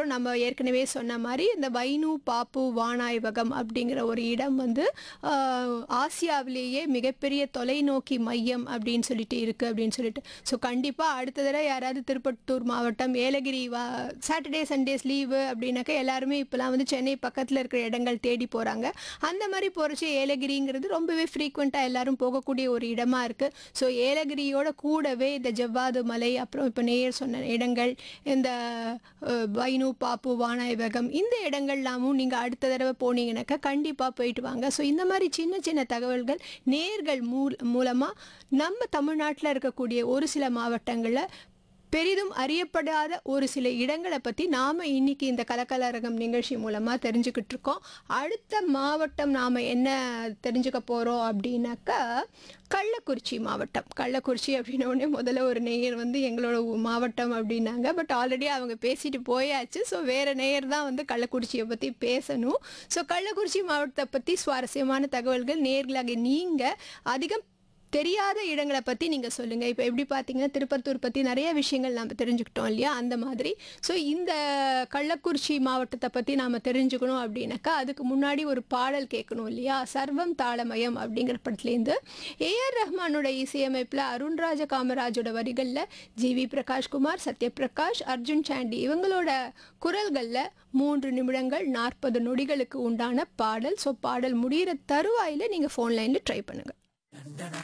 அப்புறம் நம்ம ஏற்கனவே சொன்ன மாதிரி இந்த வைனு பாப்பு வானாய்வகம் அப்படிங்கிற ஒரு இடம் வந்து ஆஹ், ஆசியாவிலேயே மிகப்பெரிய தொலைநோக்கி மையம் அப்படின்னு சொல்லிட்டு இருக்கு அப்படின்னு சொல்லிட்டு ஸோ கண்டிப்பாக அடுத்த தடவை யாராவது திருப்பத்தூர் மாவட்டம் ஏலகிரி வா சாட்டர்டே சண்டேஸ் லீவு அப்படின்னாக்கா எல்லாருமே இப்போலாம் வந்து சென்னை பக்கத்தில் இருக்கிற இடங்கள் தேடி போகிறாங்க அந்த மாதிரி போகிறச்சு ஏலகிரிங்கிறது ரொம்பவே ஃப்ரீக்வெண்ட்டாக எல்லாரும் போகக்கூடிய ஒரு இடமா இருக்குது ஸோ ஏலகிரியோட கூடவே இந்த ஜவ்வாது மலை அப்புறம் இப்போ நேயர் சொன்ன இடங்கள் இந்த அஹ், வைனு பாப்பு வானாய்வகம் இந்த இடங்கள்லாமும் நீங்கள் அடுத்த தடவை போனீங்கன்னாக்கா கண்டிப்பாக போயிட்டு வாங்க ஸோ இந்த மாதிரி சின்ன சின்ன தகவல்கள் நேர்கள் மூ மூலமாக நம்ம தமிழ்நாட்டில் இருக்கக்கூடிய ஒரு சில மாவட்டங்களில் பெரிதும் அறியப்படாத ஒரு சில இடங்களை பற்றி நாம் இன்னைக்கு இந்த கலக்கலரகம் நிகழ்ச்சி மூலமாக தெரிஞ்சுக்கிட்டு இருக்கோம் அடுத்த மாவட்டம் நாம் என்ன தெரிஞ்சுக்க போகிறோம் அப்படின்னாக்கா கள்ளக்குறிச்சி மாவட்டம் கள்ளக்குறிச்சி அப்படின்ன உடனே முதல்ல ஒரு நேயர் வந்து எங்களோட ஊ- மாவட்டம் அப்படின்னாங்க பட் ஆல்ரெடி அவங்க பேசிட்டு போயாச்சு ஸோ வேறு நேயர் தான் வந்து கள்ளக்குறிச்சியை பற்றி பேசணும் ஸோ கள்ளக்குறிச்சி மாவட்டத்தை பற்றி சுவாரஸ்யமான தகவல்கள் நேர்களாக நீங்கள் அதிகம் தெரியாத இடங்களை பற்றி நீங்கள் சொல்லுங்கள் இப்போ எப்படி பார்த்தீங்கன்னா திருப்பத்தூர் பற்றி நிறைய விஷயங்கள் நம்ம தெரிஞ்சுக்கிட்டோம் இல்லையா அந்த மாதிரி ஸோ இந்த கள்ளக்குறிச்சி மாவட்டத்தை பற்றி நாம் தெரிஞ்சுக்கணும் அப்படின்னாக்கா அதுக்கு முன்னாடி ஒரு பாடல் கேட்கணும் இல்லையா சர்வம் தாளமயம் அப்படிங்கிற படத்துலேருந்து ஏஆர் ரஹ்மானோட இசையமைப்பில் அருண்ராஜ காமராஜோட வரிகளில் ஜிவி பிரகாஷ்குமார் சத்யபிரகாஷ் அர்ஜுன் சாண்டி இவங்களோட குரல்களில் மூன்று நிமிடங்கள் நாற்பது நொடிகளுக்கு உண்டான பாடல் ஸோ பாடல் முடிகிற தருவாயில் நீங்கள் ஃபோன் லைனில் ட்ரை பண்ணுங்கள்